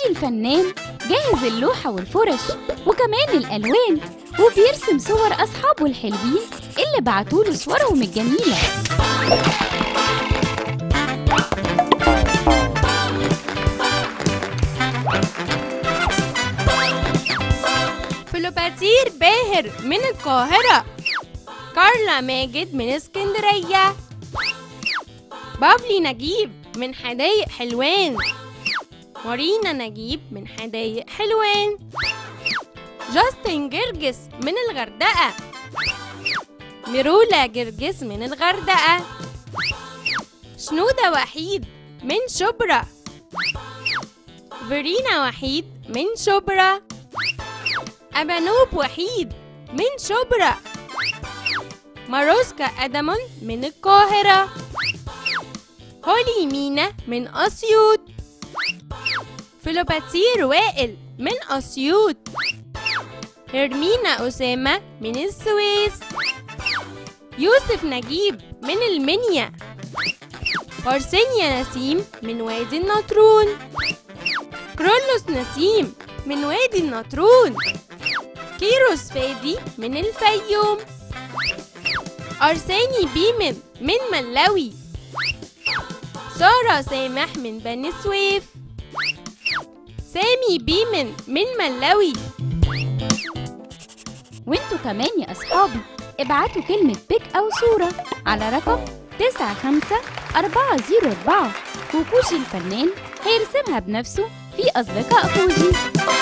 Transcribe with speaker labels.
Speaker 1: الفنان جاهز اللوحة والفرش وكمان الألوان وبيرسم صور أصحابه الحلوين اللي بعتوله صورهم الجميلة
Speaker 2: فلوباتير باهر من القاهرة كارلا ماجد من اسكندرية بابلي نجيب من حدايق حلوان مارينا نجيب من حدايق حلوان جاستن جرجس من الغردقة ميرولا جرجس من الغردقة شنودة وحيد من شبرا فيرينا وحيد من شبرا أبانوب وحيد من شبرا ماروسكا أدمون من القاهرة هولي مينا من أسيوط فلوباتير وائل من أسيوط هرمينا أسامة من السويس يوسف نجيب من المنيا بارسينيا نسيم من وادي النطرون كرولوس نسيم من وادي النطرون كيروس فادي من الفيوم أرساني بيمن من ملاوي سارة سامح من بني سويف سامي بيمن من ملاوي
Speaker 1: وانتوا كمان يا أصحابي ابعتوا كلمة بيك أو صورة على رقم 95404 وكوشي الفنان هيرسمها بنفسه في أصدقاء كوجي